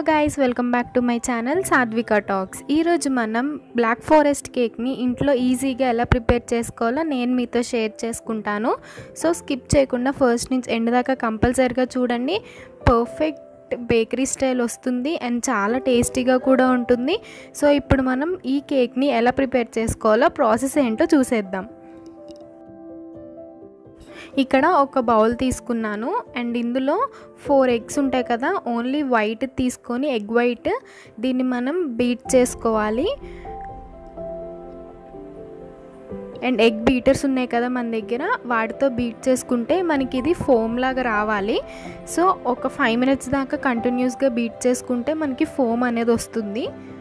guys welcome back to my channel Satvika talks ఈరోజు మనం black forest కేక్ని ఇంట్లో ఈజీగా ఎలా ప్రిపేర్ చేసుకోవాలో నేను మీతో షేర్ చేసుకుంటాను సో స్కిప్ చేయకుండా ఫస్ట్ నుంచి ఎండ్ దాకా కంపల్సరీగా చూడండి పర్ఫెక్ట్ బేకరీ స్టైల్ వస్తుంది అండ్ చాలా టేస్టీగా కూడా ఉంటుంది సో ఇప్పుడు మనం ఈ కేక్ని ఎలా ప్రిపేర్ చేసుకోవాలో ప్రాసెస్ ఏంటో చూసేద్దాం ఇక్కడ ఒక బౌల్ తీసుకున్నాను అండ్ ఇందులో ఫోర్ ఎగ్స్ ఉంటాయి కదా ఓన్లీ వైట్ తీసుకొని ఎగ్ వైట్ దీన్ని మనం బీట్ చేసుకోవాలి అండ్ ఎగ్ బీటర్స్ ఉన్నాయి కదా మన దగ్గర వాటితో బీట్ చేసుకుంటే మనకి ఇది ఫోమ్ లాగా రావాలి సో ఒక ఫైవ్ మినిట్స్ దాకా కంటిన్యూస్గా బీట్ చేసుకుంటే మనకి ఫోమ్ అనేది వస్తుంది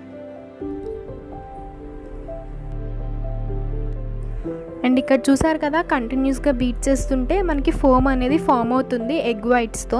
అండ్ ఇక్కడ చూసారు కదా కంటిన్యూస్గా బీట్ చేస్తుంటే మనకి ఫోమ్ అనేది ఫామ్ అవుతుంది ఎగ్ వైట్స్తో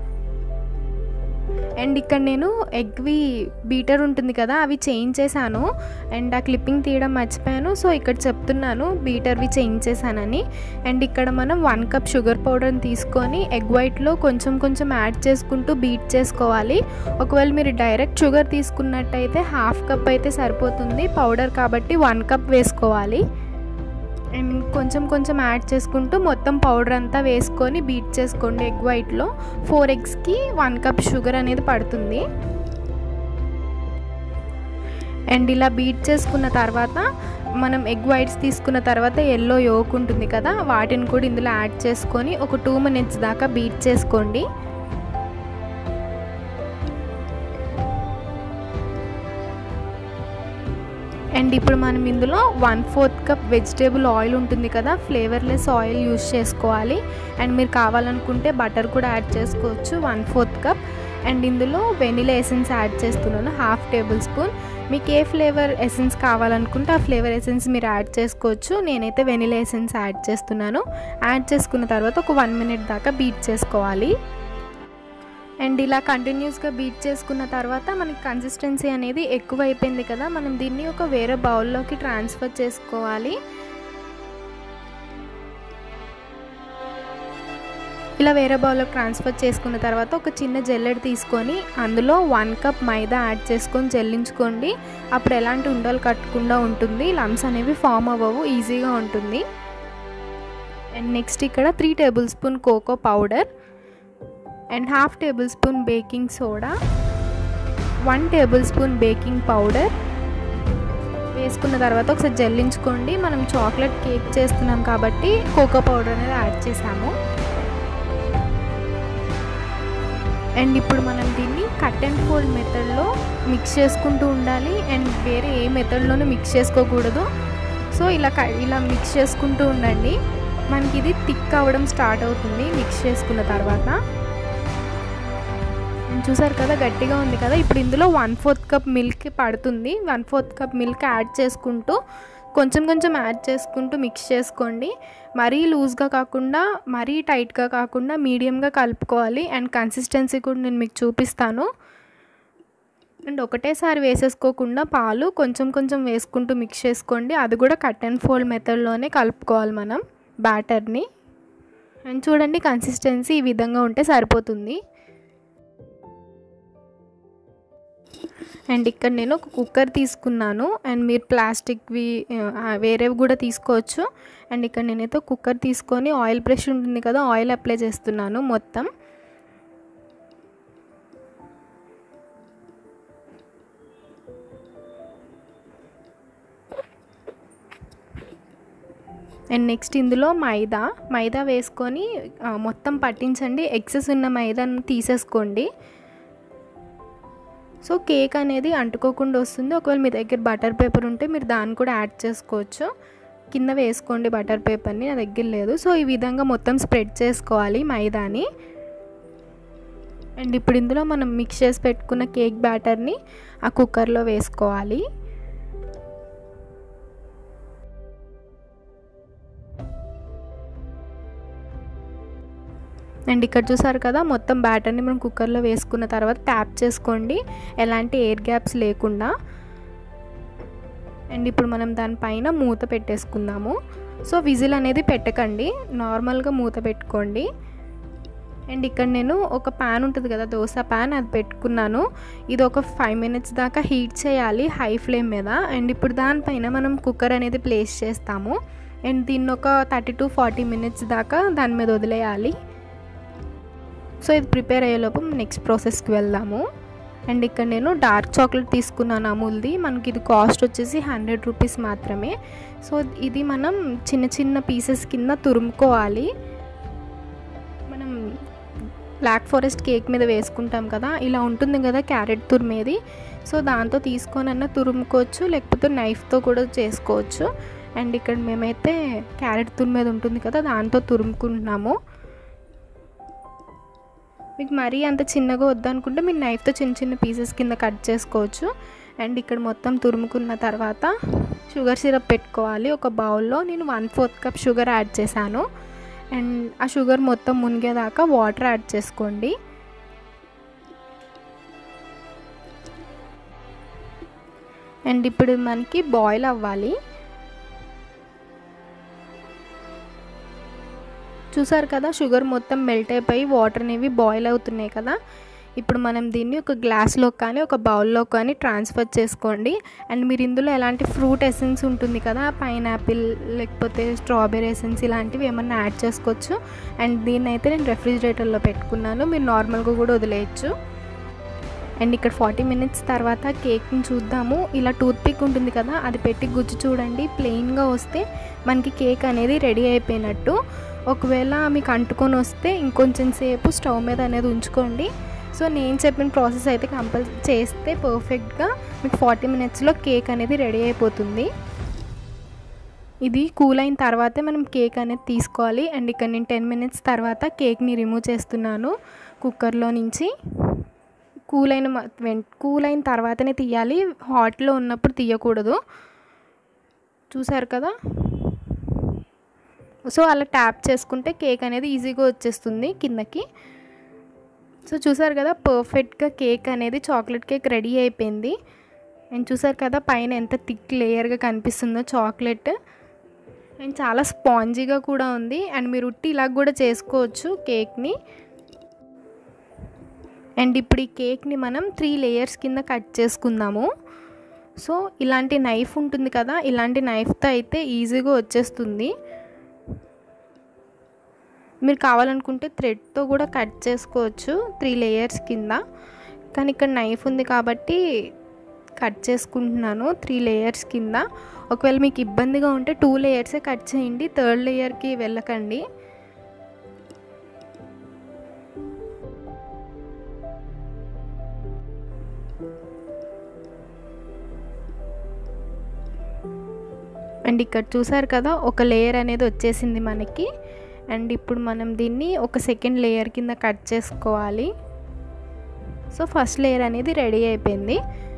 అండ్ ఇక్కడ నేను ఎగ్వి బీటర్ ఉంటుంది కదా అవి చేంజ్ చేశాను అండ్ ఆ క్లిప్పింగ్ తీయడం మర్చిపోయాను సో ఇక్కడ చెప్తున్నాను బీటర్వి చేంజ్ చేశానని అండ్ ఇక్కడ మనం వన్ కప్ షుగర్ పౌడర్ని తీసుకొని ఎగ్ వైట్లో కొంచెం కొంచెం యాడ్ చేసుకుంటూ బీట్ చేసుకోవాలి ఒకవేళ మీరు డైరెక్ట్ షుగర్ తీసుకున్నట్టయితే హాఫ్ కప్ అయితే సరిపోతుంది పౌడర్ కాబట్టి వన్ కప్ వేసుకోవాలి అండ్ కొంచెం కొంచెం యాడ్ చేసుకుంటూ మొత్తం పౌడర్ అంతా వేసుకొని బీట్ చేసుకోండి ఎగ్ వైట్లో ఫోర్ ఎగ్స్కి వన్ కప్ షుగర్ అనేది పడుతుంది అండ్ ఇలా బీట్ చేసుకున్న తర్వాత మనం ఎగ్ వైట్స్ తీసుకున్న తర్వాత ఎల్లో యోక్ ఉంటుంది కదా వాటిని కూడా ఇందులో యాడ్ చేసుకొని ఒక టూ మినిట్స్ దాకా బీట్ చేసుకోండి అండ్ ఇప్పుడు మనం ఇందులో one fourth cup vegetable oil ఉంటుంది కదా ఫ్లేవర్లెస్ ఆయిల్ యూస్ చేసుకోవాలి అండ్ మీరు కావాలనుకుంటే బటర్ కూడా యాడ్ చేసుకోవచ్చు వన్ ఫోర్త్ కప్ అండ్ ఇందులో వెనిలా ఎసెన్స్ యాడ్ చేస్తున్నాను హాఫ్ టేబుల్ స్పూన్ మీకు ఏ ఫ్లేవర్ ఎసెన్స్ కావాలనుకుంటే ఆ ఫ్లేవర్ ఎసెన్స్ మీరు యాడ్ చేసుకోవచ్చు నేనైతే వెనిలా ఎసెన్స్ యాడ్ చేస్తున్నాను యాడ్ చేసుకున్న తర్వాత ఒక వన్ మినిట్ దాకా బీట్ చేసుకోవాలి అండ్ ఇలా కంటిన్యూస్గా బీట్ చేసుకున్న తర్వాత మనకి కన్సిస్టెన్సీ అనేది ఎక్కువ అయిపోయింది కదా మనం దీన్ని ఒక వేరే బౌల్లోకి ట్రాన్స్ఫర్ చేసుకోవాలి ఇలా వేరే బౌల్లోకి ట్రాన్స్ఫర్ చేసుకున్న తర్వాత ఒక చిన్న జల్లెడ తీసుకొని అందులో వన్ కప్ మైదా యాడ్ చేసుకొని జల్లించుకోండి అప్పుడు ఎలాంటి ఉండలు కట్టకుండా ఉంటుంది లమ్స్ అనేవి ఫామ్ అవ్వవు ఈజీగా ఉంటుంది అండ్ నెక్స్ట్ ఇక్కడ three tablespoon cocoa powder and half tablespoon baking soda one tablespoon baking powder వేసుకున్న తర్వాత ఒకసారి జల్లించుకోండి మనం చాక్లెట్ కేక్ చేస్తున్నాం కాబట్టి కోకో పౌడర్ అనేది యాడ్ చేసాము అండ్ ఇప్పుడు మనం దీన్ని కట్ అండ్ ఫోల్డ్ మెథడ్లో మిక్స్ చేసుకుంటూ ఉండాలి అండ్ వేరే ఏ మెథడ్లోనూ మిక్స్ చేసుకోకూడదు సో ఇలా ఇలా మిక్స్ చేసుకుంటూ ఉండండి మనకి ఇది థిక్ అవ్వడం స్టార్ట్ అవుతుంది మిక్స్ చేసుకున్న తర్వాత చూసారు కదా గట్టిగా ఉంది కదా ఇప్పుడు ఇందులో వన్ ఫోర్త్ కప్ మిల్క్ పడుతుంది one fourth cup milk add చేసుకుంటూ కొంచెం కొంచెం యాడ్ చేసుకుంటూ మిక్స్ చేసుకోండి మరీ లూజ్గా కాకుండా మరీ టైట్గా కాకుండా మీడియంగా కలుపుకోవాలి అండ్ కన్సిస్టెన్సీ కూడా నేను మీకు చూపిస్తాను అండ్ ఒకటేసారి వేసేసుకోకుండా పాలు కొంచెం కొంచెం వేసుకుంటూ మిక్స్ చేసుకోండి అది కూడా కట్ అండ్ ఫోల్డ్ మెథడ్లోనే కలుపుకోవాలి మనం బ్యాటర్ని అండ్ చూడండి కన్సిస్టెన్సీ ఈ విధంగా ఉంటే సరిపోతుంది అండ్ ఇక్కడ నేను ఒక కుక్కర్ తీసుకున్నాను అండ్ మీరు ప్లాస్టిక్వి వేరేవి కూడా తీసుకోవచ్చు అండ్ ఇక్కడ నేనైతే కుక్కర్ తీసుకొని ఆయిల్ బ్రష్ ఉంటుంది కదా ఆయిల్ అప్లై చేస్తున్నాను మొత్తం అండ్ నెక్స్ట్ ఇందులో మైదా మైదా వేసుకొని మొత్తం పట్టించండి ఎక్సెస్ ఉన్న మైదాను తీసేసుకోండి సో కేక్ అనేది అంటుకోకుండా వస్తుంది ఒకవేళ మీ దగ్గర బటర్ పేపర్ ఉంటే మీరు దాన్ని కూడా యాడ్ చేసుకోవచ్చు కింద వేసుకోండి బటర్ పేపర్ని నా దగ్గర లేదు సో ఈ విధంగా మొత్తం స్ప్రెడ్ చేసుకోవాలి మైదాని అండ్ ఇప్పుడు ఇందులో మనం మిక్స్ చేసి పెట్టుకున్న కేక్ బ్యాటర్ని ఆ కుక్కర్లో వేసుకోవాలి అండ్ ఇక్కడ చూసారు కదా మొత్తం బ్యాటర్ని మనం కుక్కర్లో వేసుకున్న తర్వాత ట్యాప్ చేసుకోండి ఎలాంటి ఎయిర్ గ్యాప్స్ లేకుండా అండ్ ఇప్పుడు మనం దానిపైన మూత పెట్టేసుకుందాము సో విజిల్ అనేది పెట్టకండి నార్మల్గా మూత పెట్టుకోండి అండ్ ఇక్కడ నేను ఒక ప్యాన్ ఉంటుంది కదా దోశ ప్యాన్ అది పెట్టుకున్నాను ఇది ఒక ఫైవ్ మినిట్స్ దాకా హీట్ చేయాలి హై ఫ్లేమ్ మీద అండ్ ఇప్పుడు దానిపైన మనం కుక్కర్ అనేది ప్లేస్ చేస్తాము అండ్ దీన్ని ఒక థర్టీ టు ఫార్టీ మినిట్స్ దాకా దాని మీద వదిలేయాలి సో ఇది ప్రిపేర్ అయ్యేలోపు నెక్స్ట్ ప్రాసెస్కి వెళ్దాము అండ్ ఇక్కడ నేను డార్క్ చాక్లెట్ తీసుకున్నాను అమూల్ది మనకి ఇది కాస్ట్ వచ్చేసి హండ్రెడ్ రూపీస్ మాత్రమే సో ఇది మనం చిన్న చిన్న పీసెస్ కింద తురుముకోవాలి మనం బ్లాక్ ఫారెస్ట్ కేక్ మీద వేసుకుంటాం కదా ఇలా ఉంటుంది కదా క్యారెట్ తురిమేది సో దాంతో తీసుకొని అన్న తురుముకోవచ్చు లేకపోతే నైఫ్తో కూడా చేసుకోవచ్చు అండ్ ఇక్కడ మేమైతే క్యారెట్ తురిమేది ఉంటుంది కదా దాంతో తురుముకుంటున్నాము మీకు మరీ అంత చిన్నగా వద్దనుకుంటే మీరు నైఫ్తో చిన్న చిన్న పీసెస్ కింద కట్ చేసుకోవచ్చు అండ్ ఇక్కడ మొత్తం తురుముకున్న తర్వాత షుగర్ సిరప్ పెట్టుకోవాలి ఒక బౌల్లో నేను one fourth cup sugar add చేశాను అండ్ ఆ షుగర్ మొత్తం మునిగేదాకా వాటర్ యాడ్ చేసుకోండి అండ్ ఇప్పుడు మనకి బాయిల్ అవ్వాలి చూసారు కదా షుగర్ మొత్తం మెల్ట్ అయిపోయి వాటర్ అనేవి బాయిల్ అవుతున్నాయి కదా ఇప్పుడు మనం దీన్ని ఒక గ్లాస్లో కానీ ఒక బౌల్లో కానీ ట్రాన్స్ఫర్ చేసుకోండి అండ్ మీరు ఇందులో ఎలాంటి ఫ్రూట్ ఎసెన్స్ ఉంటుంది కదా పైనాపిల్ లేకపోతే స్ట్రాబెరీ ఎసెన్స్ ఇలాంటివి ఏమన్నా యాడ్ చేసుకోవచ్చు అండ్ దీన్ని అయితే నేను రెఫ్రిజిరేటర్లో పెట్టుకున్నాను మీరు నార్మల్గా కూడా వదిలేయచ్చు అండ్ ఇక్కడ ఫార్టీ మినిట్స్ తర్వాత కేక్ని చూద్దాము ఇలా టూత్ పిక్ ఉంటుంది కదా అది పెట్టి గుజ్జు చూడండి ప్లెయిన్గా వస్తే మనకి కేక్ అనేది రెడీ అయిపోయినట్టు ఒకవేళ మీకు అంటుకొని వస్తే ఇంకొంచెం సేపు స్టవ్ మీద అనేది ఉంచుకోండి సో నేను చెప్పిన ప్రాసెస్ అయితే కంపల్ చేస్తే పర్ఫెక్ట్గా మీకు ఫార్టీ మినిట్స్లో కేక్ అనేది రెడీ అయిపోతుంది ఇది కూల్ అయిన తర్వాతే మనం కేక్ అనేది తీసుకోవాలి అండ్ ఇక్కడ నేను టెన్ మినిట్స్ తర్వాత కేక్ని రిమూవ్ చేస్తున్నాను కుక్కర్లో నుంచి కూల్ అయిన కూల్ అయిన తర్వాతనే తీయాలి హాట్లో ఉన్నప్పుడు తీయకూడదు చూసారు కదా సో అలా ట్యాప్ చేసుకుంటే కేక్ అనేది ఈజీగా వచ్చేస్తుంది కిందకి సో చూసారు కదా పర్ఫెక్ట్గా కేక్ అనేది చాక్లెట్ కేక్ రెడీ అయిపోయింది అండ్ చూసారు కదా పైన ఎంత థిక్ లేయర్గా కనిపిస్తుందో చాక్లెట్ అండ్ చాలా స్పాంజీగా కూడా ఉంది అండ్ మీరు ఉట్టి ఇలా కూడా చేసుకోవచ్చు కేక్ని అండ్ ఇప్పుడు ఈ కేక్ని మనం త్రీ లేయర్స్ కింద కట్ చేసుకుందాము సో ఇలాంటి నైఫ్ ఉంటుంది కదా ఇలాంటి నైఫ్తో అయితే ఈజీగా వచ్చేస్తుంది మీరు కావాలనుకుంటే థ్రెడ్తో కూడా కట్ చేసుకోవచ్చు త్రీ లేయర్స్ కింద కానీ ఇక్కడ నైఫ్ ఉంది కాబట్టి కట్ చేసుకుంటున్నాను త్రీ లేయర్స్ కింద ఒకవేళ మీకు ఇబ్బందిగా ఉంటే టూ లేయర్సే కట్ చేయండి థర్డ్ లేయర్కి వెళ్ళకండి అండ్ ఇక్కడ చూసారు కదా ఒక లేయర్ అనేది వచ్చేసింది మనకి అండ్ ఇప్పుడు మనం దీన్ని ఒక సెకండ్ లేయర్ కింద కట్ చేసుకోవాలి సో ఫస్ట్ లేయర్ అనేది రెడీ అయిపోయింది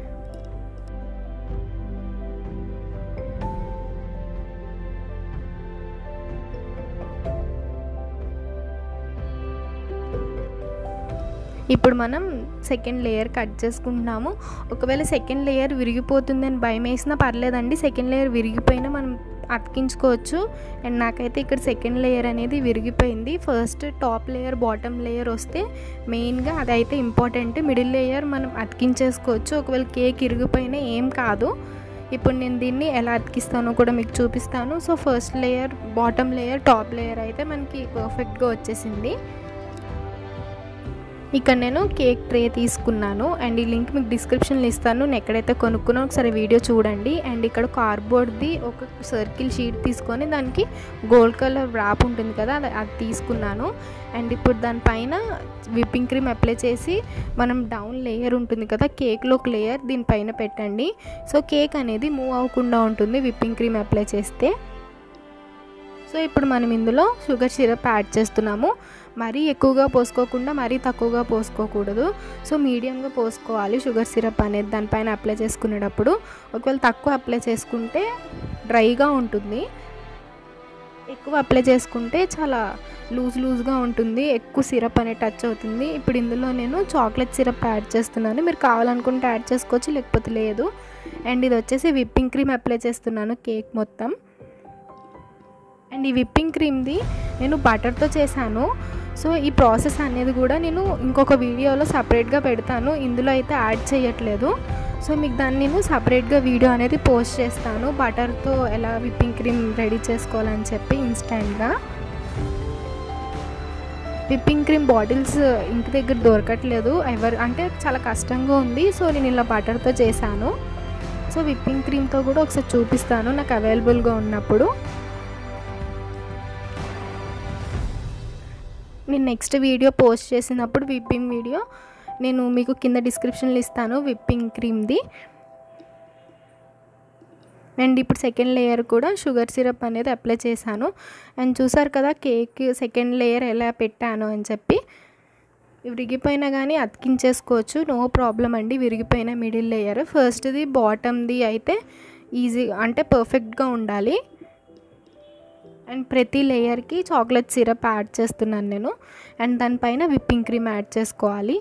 ఇప్పుడు మనం సెకండ్ లేయర్ కట్ చేసుకుంటున్నాము ఒకవేళ సెకండ్ లేయర్ విరిగిపోతుందని భయం వేసినా పర్లేదండి సెకండ్ లేయర్ విరిగిపోయినా మనం అతికించుకోవచ్చు అండ్ నాకైతే ఇక్కడ సెకండ్ లేయర్ అనేది విరిగిపోయింది first top layer bottom layer వస్తే మెయిన్గా అదైతే ఇంపార్టెంట్ మిడిల్ లేయర్ మనం అతికించేసుకోవచ్చు ఒకవేళ కేక్ ఇరిగిపోయినా ఏం కాదు ఇప్పుడు నేను దీన్ని ఎలా అతికిస్తానో కూడా మీకు చూపిస్తాను so first layer bottom layer top layer అయితే మనకి పర్ఫెక్ట్గా వచ్చేసింది ఇక్కడ నేను కేక్ ట్రే తీసుకున్నాను అండ్ ఈ లింక్ మీకు డిస్క్రిప్షన్లో ఇస్తాను నేను ఎక్కడైతే కొనుక్కున్నా ఒకసారి వీడియో చూడండి అండ్ ఇక్కడ కార్డ్బోర్డ్ది ఒక సర్కిల్ షీట్ తీసుకొని దానికి గోల్డ్ కలర్ ర్యాప్ ఉంటుంది కదా అది అది తీసుకున్నాను అండ్ ఇప్పుడు దానిపైన విప్పింగ్ క్రీమ్ అప్లై చేసి మనం డౌన్ లేయర్ ఉంటుంది కదా కేక్లో ఒక లేయర్ దీనిపైన పెట్టండి సో కేక్ అనేది మూవ్ అవ్వకుండా ఉంటుంది విప్పింగ్ క్రీమ్ అప్లై చేస్తే సో ఇప్పుడు మనం ఇందులో షుగర్ సిరప్ యాడ్ చేస్తున్నాము మరీ ఎక్కువగా పోసుకోకుండా మరీ తక్కువగా పోసుకోకూడదు సో మీడియంగా పోసుకోవాలి షుగర్ సిరప్ అనేది దానిపైన అప్లై చేసుకునేటప్పుడు ఒకవేళ తక్కువ అప్లై చేసుకుంటే డ్రైగా ఉంటుంది ఎక్కువ అప్లై చేసుకుంటే చాలా లూజ్ లూజ్గా ఉంటుంది ఎక్కువ సిరప్ అనేది టచ్ అవుతుంది ఇప్పుడు ఇందులో నేను చాక్లెట్ సిరప్ యాడ్ చేస్తున్నాను మీరు కావాలనుకుంటే యాడ్ చేసుకోవచ్చు లేకపోతే లేదు అండ్ ఇది వచ్చేసి విప్పింగ్ క్రీమ్ అప్లై చేస్తున్నాను కేక్ మొత్తం అండ్ ఈ విప్పింగ్ క్రీమ్ది నేను బటర్తో చేశాను సో ఈ ప్రాసెస్ అనేది కూడా నేను ఇంకొక వీడియోలో సపరేట్గా పెడతాను ఇందులో అయితే యాడ్ చేయట్లేదు సో మీకు దాన్ని నేను సపరేట్గా వీడియో అనేది పోస్ట్ చేస్తాను బటర్తో ఎలా విప్పింగ్ క్రీమ్ రెడీ చేసుకోవాలని చెప్పి ఇన్స్టెంట్గా విప్పింగ్ క్రీమ్ బాటిల్స్ ఇంటి దగ్గర దొరకట్లేదు ఎవరు అంటే చాలా కష్టంగా ఉంది సో నేను ఇలా బటర్తో చేశాను సో విప్పింగ్ క్రీమ్తో కూడా ఒకసారి చూపిస్తాను నాకు అవైలబుల్గా ఉన్నప్పుడు నేను నెక్స్ట్ వీడియో పోస్ట్ చేసినప్పుడు విప్పింగ్ వీడియో నేను మీకు కింద డిస్క్రిప్షన్లో ఇస్తాను విప్పింగ్ క్రీమ్ది అండ్ ఇప్పుడు సెకండ్ లేయర్ కూడా షుగర్ సిరప్ అనేది అప్లై చేశాను అండ్ చూసారు కదా కేక్ సెకండ్ లేయర్ ఎలా పెట్టాను అని చెప్పి విరిగిపోయినా కానీ అతికించేసుకోవచ్చు నో ప్రాబ్లం అండి విరిగిపోయిన మిడిల్ లేయర్ ఫస్ట్ది బాటమ్ది అయితే ఈజీ అంటే పర్ఫెక్ట్గా ఉండాలి అండ్ ప్రతి లేయర్కి చాక్లెట్ సిరప్ యాడ్ చేస్తున్నాను నేను అండ్ దానిపైన విప్పింగ్ క్రీమ్ యాడ్ చేసుకోవాలి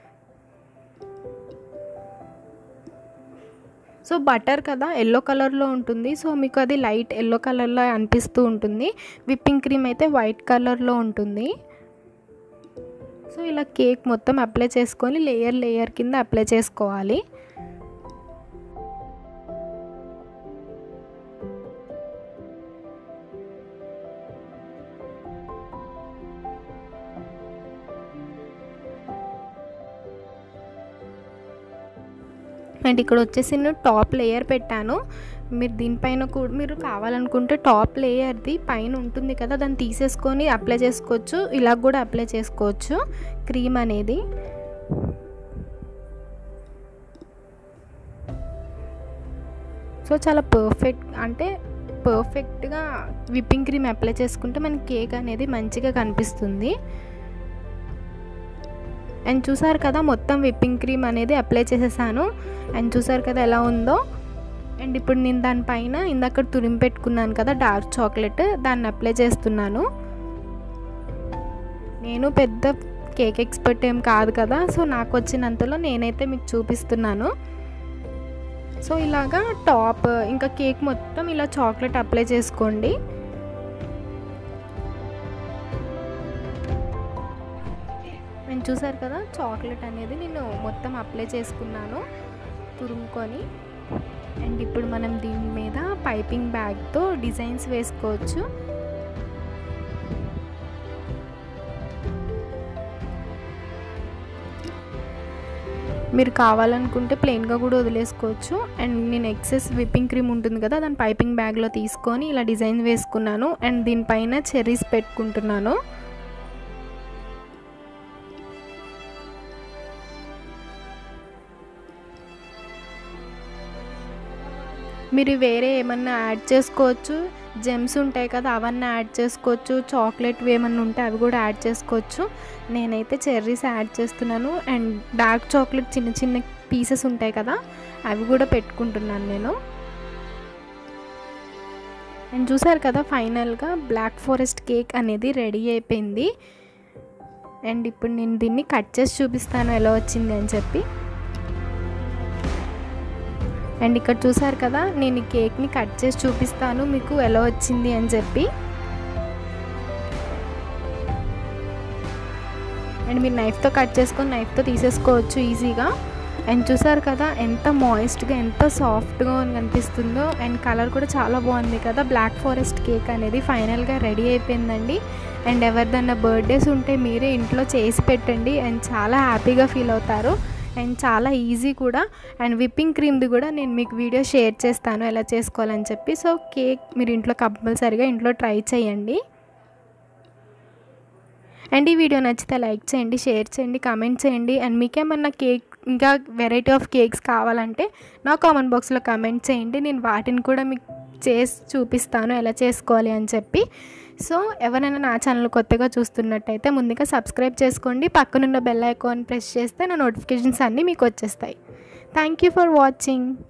సో బటర్ కదా ఎల్లో కలర్లో ఉంటుంది సో మీకు అది లైట్ ఎల్లో కలర్లో అనిపిస్తూ ఉంటుంది విప్పింగ్ క్రీమ్ అయితే వైట్ కలర్లో ఉంటుంది సో ఇలా కేక్ మొత్తం అప్లై చేసుకొని లేయర్ లేయర్ కింద అప్లై చేసుకోవాలి అండ్ ఇక్కడ వచ్చేసి నేను టాప్ లేయర్ పెట్టాను మీరు దీనిపైన కూడా మీరు కావాలనుకుంటే టాప్ లేయర్ది పైన ఉంటుంది కదా దాన్ని తీసేసుకొని అప్లై చేసుకోవచ్చు ఇలా కూడా అప్లై చేసుకోవచ్చు క్రీమ్ అనేది సో చాలా పర్ఫెక్ట్ అంటే పర్ఫెక్ట్గా విప్పింగ్ క్రీమ్ అప్లై చేసుకుంటే మనకి కేక్ అనేది మంచిగా కనిపిస్తుంది అండ్ చూసారు కదా మొత్తం విప్పింగ్ క్రీమ్ అనేది అప్లై చేసేసాను అండ్ చూసారు కదా ఎలా ఉందో అండ్ ఇప్పుడు నేను దానిపైన ఇందాక తురిమి పెట్టుకున్నాను కదా డార్క్ చాక్లెట్ దాన్ని అప్లై చేస్తున్నాను నేను పెద్ద కేక్ ఎక్స్పర్ట్ ఏం కాదు కదా సో నాకు వచ్చినంతలో నేనైతే మీకు చూపిస్తున్నాను సో ఇలాగా టాప్ ఇంకా కేక్ మొత్తం ఇలా చాక్లెట్ అప్లై చేసుకోండి నేను చూసారు కదా చాక్లెట్ అనేది నేను మొత్తం అప్లై చేసుకున్నాను తురుముకొని అండ్ ఇప్పుడు మనం దీని మీద పైపింగ్ బ్యాగ్తో డిజైన్స్ వేసుకోవచ్చు మీరు కావాలనుకుంటే ప్లెయిన్గా కూడా వదిలేసుకోవచ్చు అండ్ నేను ఎక్సెస్ విప్పింగ్ క్రీమ్ ఉంటుంది కదా దాని పైపింగ్ బ్యాగ్లో తీసుకొని ఇలా డిజైన్ వేసుకున్నాను అండ్ దీనిపైన చెర్రీస్ పెట్టుకుంటున్నాను మీరు వేరే ఏమన్నా యాడ్ చేసుకోవచ్చు జెమ్స్ ఉంటాయి కదా అవన్నీ యాడ్ చేసుకోవచ్చు చాక్లెట్వి ఏమన్నా ఉంటే అవి కూడా యాడ్ చేసుకోవచ్చు నేనైతే చెర్రీస్ యాడ్ చేస్తున్నాను అండ్ డార్క్ చాక్లెట్ చిన్న చిన్న పీసెస్ ఉంటాయి కదా అవి కూడా పెట్టుకుంటున్నాను నేను అండ్ చూసారు కదా ఫైనల్గా బ్లాక్ ఫారెస్ట్ కేక్ అనేది రెడీ అయిపోయింది అండ్ ఇప్పుడు నేను దీన్ని కట్ చేసి చూపిస్తాను ఎలా వచ్చింది అని చెప్పి అండ్ ఇక్కడ చూసారు కదా నేను ఈ కేక్ని కట్ చేసి చూపిస్తాను మీకు ఎలా వచ్చింది అని చెప్పి అండ్ మీరు నైఫ్తో కట్ చేసుకొని నైఫ్తో తీసేసుకోవచ్చు ఈజీగా అండ్ చూసారు కదా ఎంత మాయిస్ట్గా ఎంత సాఫ్ట్గా కనిపిస్తుందో అండ్ కలర్ కూడా చాలా బాగుంది కదా బ్లాక్ ఫారెస్ట్ కేక్ అనేది ఫైనల్గా రెడీ అయిపోయిందండి అండ్ ఎవరిదన్నా బర్త్డేస్ ఉంటే మీరే ఇంట్లో చేసి పెట్టండి అండ్ చాలా హ్యాపీగా ఫీల్ అవుతారు అండ్ చాలా ఈజీ కూడా అండ్ విప్పింగ్ క్రీమ్ది కూడా నేను మీకు వీడియో షేర్ చేస్తాను ఎలా చేసుకోవాలని చెప్పి సో కేక్ మీరు ఇంట్లో కంపల్సరీగా ఇంట్లో ట్రై చేయండి అండ్ ఈ వీడియో నచ్చితే లైక్ చేయండి షేర్ చేయండి కామెంట్ చేయండి అండ్ మీకేమన్నా కేక్ ఇంకా వెరైటీ ఆఫ్ కేక్స్ కావాలంటే నా కామెంట్ బాక్స్లో కామెంట్ చేయండి నేను వాటిని కూడా మీకు చేసి చూపిస్తాను ఎలా చేసుకోవాలి అని చెప్పి సో ఎవరైనా నా ఛానల్ కొత్తగా చూస్తున్నట్టయితే ముందుగా సబ్స్క్రైబ్ చేసుకోండి పక్కనున్న బెల్ ఐకాన్ ప్రెస్ చేస్తే నా నోటిఫికేషన్స్ అన్నీ మీకు వచ్చేస్తాయి థ్యాంక్ యూ ఫర్ వాచింగ్